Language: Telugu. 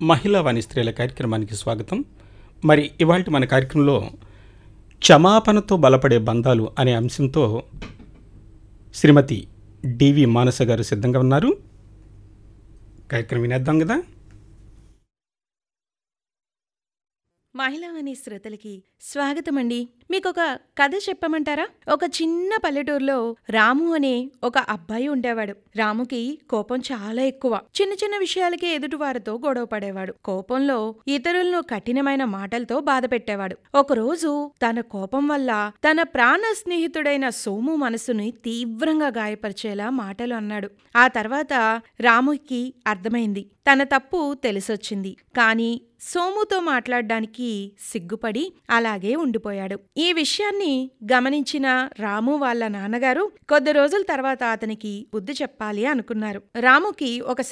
మహిళా వాణి స్త్రీల కార్యక్రమానికి స్వాగతం మరి ఇవాళ మన కార్యక్రమంలో క్షమాపణతో బలపడే బంధాలు అనే అంశంతో శ్రీమతి డివి మానస గారు సిద్ధంగా ఉన్నారు కార్యక్రమం వినేద్దాం కదా మహిళావాణి శ్రోతలకి స్వాగతమండి మీకొక కథ చెప్పమంటారా ఒక చిన్న పల్లెటూరులో రాము అనే ఒక అబ్బాయి ఉండేవాడు రాముకి కోపం చాలా ఎక్కువ చిన్న చిన్న విషయాలకి ఎదుటివారితో గొడవ పడేవాడు కోపంలో ఇతరులను కఠినమైన మాటలతో బాధ పెట్టేవాడు ఒకరోజు తన కోపం వల్ల తన ప్రాణ స్నేహితుడైన సోము మనసుని తీవ్రంగా గాయపరిచేలా మాటలు అన్నాడు ఆ తర్వాత రాముకి అర్థమైంది తన తప్పు తెలిసొచ్చింది కానీ సోముతో మాట్లాడడానికి సిగ్గుపడి అలాగే ఉండిపోయాడు ఈ విషయాన్ని గమనించిన రాము వాళ్ళ నాన్నగారు కొద్ది రోజుల తర్వాత అతనికి బుద్ధి చెప్పాలి అనుకున్నారు రాముకి ఒక